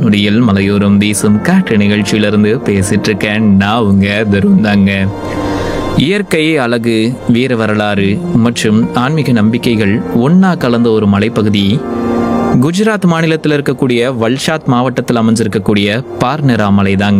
வானொலியில் மலையோரம் வீசும் காற்று நிகழ்ச்சியிலிருந்து பேசிட்டு இருக்கேன் நான் உங்க தருந்தாங்க இயற்கை அழகு வீர வரலாறு மற்றும் ஆன்மீக நம்பிக்கைகள் ஒண்ணா கலந்த ஒரு மலைப்பகுதி குஜராத் மாநிலத்தில் இருக்கக்கூடிய வல்ஷாத் மாவட்டத்தில் அமைஞ்சிருக்கக்கூடிய பார்னெரா மலை தாங்க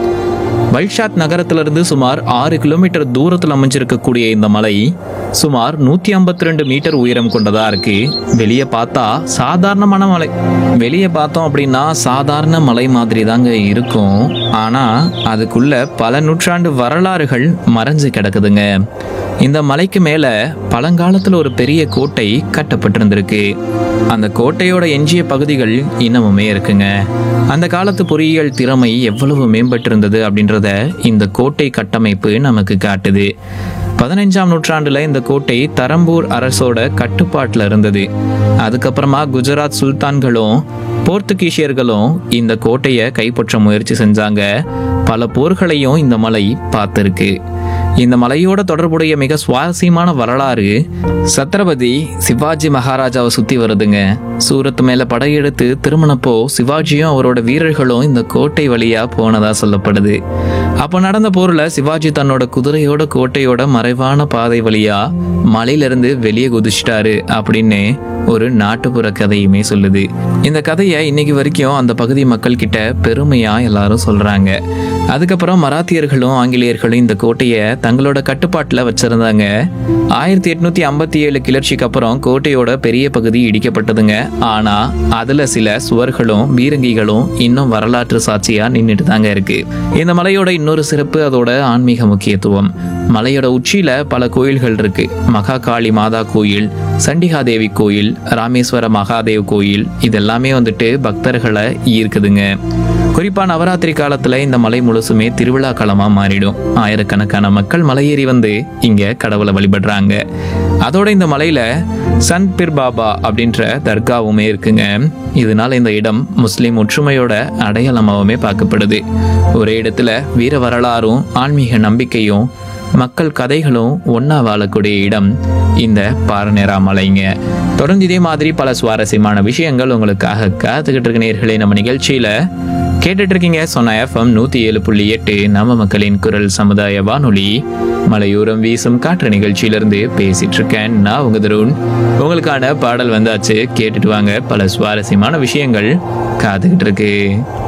வல்ஷாத் நகரத்திலிருந்து சுமார் ஆறு கிலோமீட்டர் தூரத்தில் அமைஞ்சிருக்கக்கூடிய இந்த மலை சுமார் நூத்தி ஐம்பத்தி ரெண்டு மீட்டர் உயரம் கொண்டதா இருக்கு வெளியே பார்த்தா சாதாரணமான மலை வெளியே பார்த்தோம் அப்படின்னா சாதாரண மலை மாதிரி தாங்க இருக்கும் ஆனா அதுக்குள்ள பல நூற்றாண்டு வரலாறுகள் மறைஞ்சு கிடக்குதுங்க இந்த மலைக்கு மேல பழங்காலத்துல ஒரு பெரிய கோட்டை கட்டப்பட்டிருந்திருக்கு அந்த கோட்டையோட எஞ்சிய பகுதிகள் இன்னமுமே இருக்குங்க அந்த காலத்து பொறியியல் திறமை எவ்வளவு மேம்பட்டிருந்தது அப்படின்றத இந்த கோட்டை கட்டமைப்பு நமக்கு காட்டுது பதினைஞ்சாம் நூற்றாண்டுல இந்த கோட்டை தரம்பூர் அரசோட கட்டுப்பாட்டுல இருந்தது அதுக்கப்புறமா குஜராத் சுல்தான்களும் போர்த்துகீசியர்களும் இந்த கோட்டையை கைப்பற்ற முயற்சி செஞ்சாங்க பல போர்களையும் இந்த மலை பார்த்திருக்கு இந்த மலையோட தொடர்புடைய மிக சுவாரஸ்யமான வரலாறு சத்ரபதி சிவாஜி மகாராஜாவை சுத்தி வருதுங்க சூரத் மேல படையெடுத்து திருமணப்போ சிவாஜியும் அவரோட வீரர்களும் இந்த கோட்டை வழியா போனதா சொல்லப்படுது அப்ப நடந்த போர்ல சிவாஜி தன்னோட குதிரையோட கோட்டையோட மறைவான பாதை வழியா மலையிலிருந்து வெளியே குதிச்சிட்டாரு அப்படின்னு ஒரு நாட்டுப்புற கதையுமே சொல்லுது இந்த கதையை இன்னைக்கு வரைக்கும் அந்த பகுதி மக்கள் கிட்ட பெருமையா எல்லாரும் சொல்றாங்க அதுக்கப்புறம் மராத்தியர்களும் ஆங்கிலேயர்களும் இந்த கோட்டையை தங்களோட கட்டுப்பாட்டில் வச்சிருந்தாங்க ஆயிரத்தி எட்நூத்தி ஐம்பத்தி ஏழு கிளர்ச்சிக்கு அப்புறம் கோட்டையோட பெரிய பகுதி இடிக்கப்பட்டதுங்க ஆனா அதுல சில சுவர்களும் பீரங்கிகளும் இன்னும் வரலாற்று சாட்சியா நின்றுட்டு தாங்க இருக்கு இந்த மலையோட இன்னொரு சிறப்பு அதோட ஆன்மீக முக்கியத்துவம் மலையோட உச்சியில பல கோயில்கள் இருக்கு மகா காளி மாதா கோயில் சண்டிகாதேவி கோயில் ராமேஸ்வர மகாதேவ் கோயில் இதெல்லாமே வந்துட்டு பக்தர்களை ஈர்க்குதுங்க குறிப்பா நவராத்திரி காலத்துல இந்த மலை முழுசுமே திருவிழா காலமா மாறிடும் ஆயிரக்கணக்கான மக்கள் மலையேறி வந்து இங்க கடவுளை வழிபடுறாங்க அதோட இந்த மலையில சந்த் பிர் பாபா அப்படின்ற தர்காவுமே இருக்குங்க இதனால இந்த இடம் முஸ்லிம் ஒற்றுமையோட அடையாளமாகவுமே பார்க்கப்படுது ஒரே இடத்துல வீர வரலாறும் ஆன்மீக நம்பிக்கையும் மக்கள் கதைகளும் ஒண்ணா வாழக்கூடிய இடம் இந்த பாரநேரா மலைங்க தொடர்ந்து இதே மாதிரி பல சுவாரஸ்யமான விஷயங்கள் உங்களுக்காக காத்துக்கிட்டு இருக்க நேர்களே நம்ம நிகழ்ச்சியில கேட்டுட்டு இருக்கீங்க சொன்ன எஃப்எம் நூத்தி ஏழு புள்ளி எட்டு நம்ம மக்களின் குரல் சமுதாய வானொலி மலையோரம் வீசும் காற்று நிகழ்ச்சியிலிருந்து பேசிட்டு இருக்கேன் நான் உங்க தருண் உங்களுக்கான பாடல் வந்தாச்சு கேட்டுட்டு வாங்க பல சுவாரஸ்யமான விஷயங்கள் காத்துக்கிட்டு இருக்கு